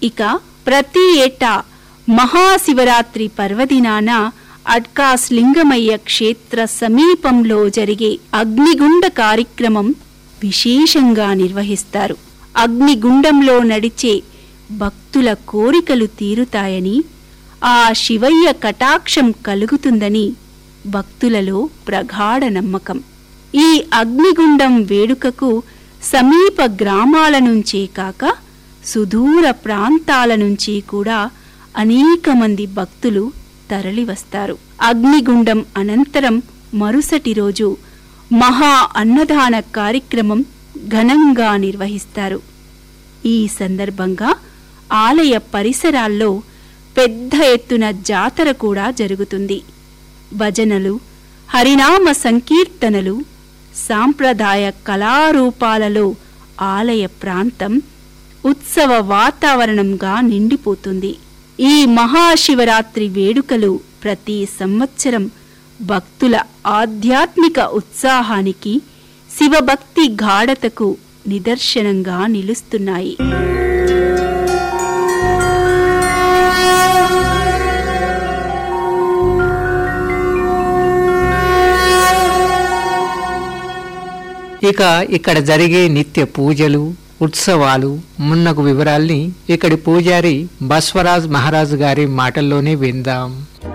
ఇక ప్రతి ఏటా మహాశివరాత్రి పర్వదినాన అడ్కాస్ లింగమయ్య క్షేత్ర సమీపంలో జరిగే అగ్నిగుండ కార్యక్రమం విశేషంగా నిర్వహిస్తారు అగ్నిగుండంలో నడిచే భక్తుల కోరికలు తీరుతాయని ఆ శివయ్య కటాక్షం కలుగుతుందని భక్తులలో ప్రగాఢ నమ్మకం ఈ అగ్నిగుండం వేడుకకు సమీప గ్రామాల నుంచే కాక సుదూర ప్రాంతాల నుంచి కూడా అనేక మంది భక్తులు తరలివస్తారు అగ్నిగుండం అనంతరం మరుసటి రోజు మహా అన్నదాన కార్యక్రమం ఘనంగా నిర్వహిస్తారు ఈ సందర్భంగా ఆలయ పరిసరాల్లో పెద్ద ఎత్తున జాతర కూడా జరుగుతుంది భజనలు హరినామ సంకీర్తనలు సాంప్రదాయ కళారూపాలలో ఆలయ ప్రాంతం ఉత్సవ వాతావరణంగా నిండిపోతుంది ఈ మహాశివరాత్రి వేడుకలు ప్రతి సంవత్సరం భక్తుల ఆధ్యాత్మిక ఉత్సాహానికి శివభక్తి గాఢతకు నిదర్శనంగా నిలుస్తున్నాయి ఇక ఇక్కడ జరిగే నిత్య పూజలు ఉత్సవాలు మున్నగు వివరాల్ని ఇక్కడి పూజారి బస్వరాజ్ మహారాజు గారి మాటల్లోనే విందాం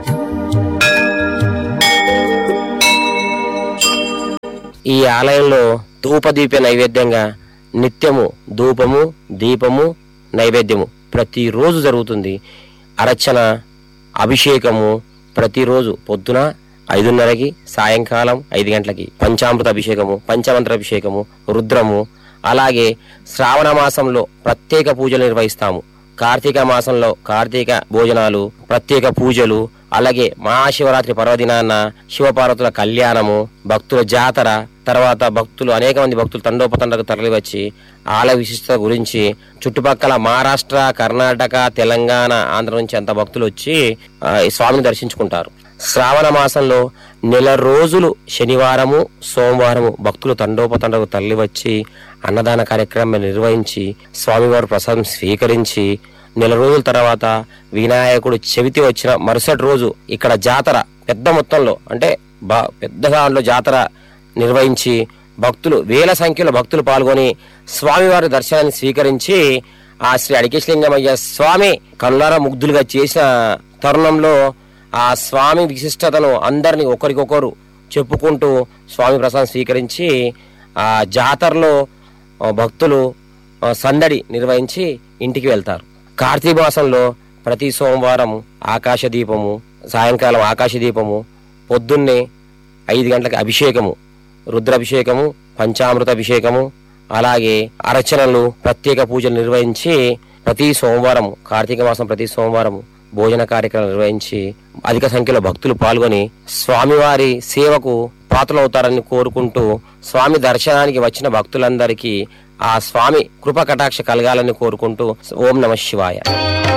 ఈ ఆలయంలో ధూపదీప నైవేద్యంగా నిత్యము ధూపము దీపము నైవేద్యము ప్రతిరోజు జరుగుతుంది అర్చన అభిషేకము ప్రతిరోజు పొద్దున ఐదున్నరకి సాయంకాలం ఐదు గంటలకి పంచామృత అభిషేకము పంచమంత్ర అభిషేకము రుద్రము అలాగే శ్రావణ మాసంలో ప్రత్యేక పూజలు నిర్వహిస్తాము కార్తీక మాసంలో కార్తీక భోజనాలు ప్రత్యేక పూజలు అలాగే మహాశివరాత్రి పర్వదినాన శివపార్వతుల కళ్యాణము భక్తుల జాతర తర్వాత భక్తులు అనేక మంది భక్తులు తండోపతండకు తరలివచ్చి ఆలయ విశిష్టత గురించి చుట్టుపక్కల మహారాష్ట్ర కర్ణాటక తెలంగాణ ఆంధ్ర నుంచి అంత భక్తులు వచ్చి ఆ, ఈ స్వామిని దర్శించుకుంటారు శ్రావణ మాసంలో నెల రోజులు శనివారము సోమవారము భక్తులు తండోపతండకు తరలివచ్చి అన్నదాన కార్యక్రమం నిర్వహించి స్వామివారి ప్రసాదం స్వీకరించి నెల రోజుల తర్వాత వినాయకుడు చెవితి వచ్చిన మరుసటి రోజు ఇక్కడ జాతర పెద్ద మొత్తంలో అంటే బా పెద్ద దాంట్లో జాతర నిర్వహించి భక్తులు వేల సంఖ్యలో భక్తులు పాల్గొని స్వామివారి దర్శనాన్ని స్వీకరించి ఆ శ్రీ అడికేశ్లింగమయ్య స్వామి కళ్ళార ముగ్ధులుగా చేసిన తరుణంలో ఆ స్వామి విశిష్టతను అందరినీ ఒకరికొకరు చెప్పుకుంటూ స్వామి ప్రసాదం స్వీకరించి ఆ జాతరలో ఆ, భక్తులు ఆ, సందడి నిర్వహించి ఇంటికి వెళ్తారు కార్తీక మాసంలో ప్రతి సోమవారం ఆకాశ దీపము సాయంకాలం ఆకాశ దీపము పొద్దున్నే ఐదు గంటలకు అభిషేకము రుద్రాభిషేకము పంచామృత అభిషేకము అలాగే అర్చనలు ప్రత్యేక పూజలు నిర్వహించి ప్రతి సోమవారం కార్తీక మాసం ప్రతి సోమవారం భోజన కార్యక్రమం నిర్వహించి అధిక సంఖ్యలో భక్తులు పాల్గొని స్వామివారి సేవకు పాత్రలవుతారని కోరుకుంటూ స్వామి దర్శనానికి వచ్చిన భక్తులందరికీ ఆ స్వామి కృప కటాక్ష కలగాలని కోరుకుంటూ ఓం నమ శివాయ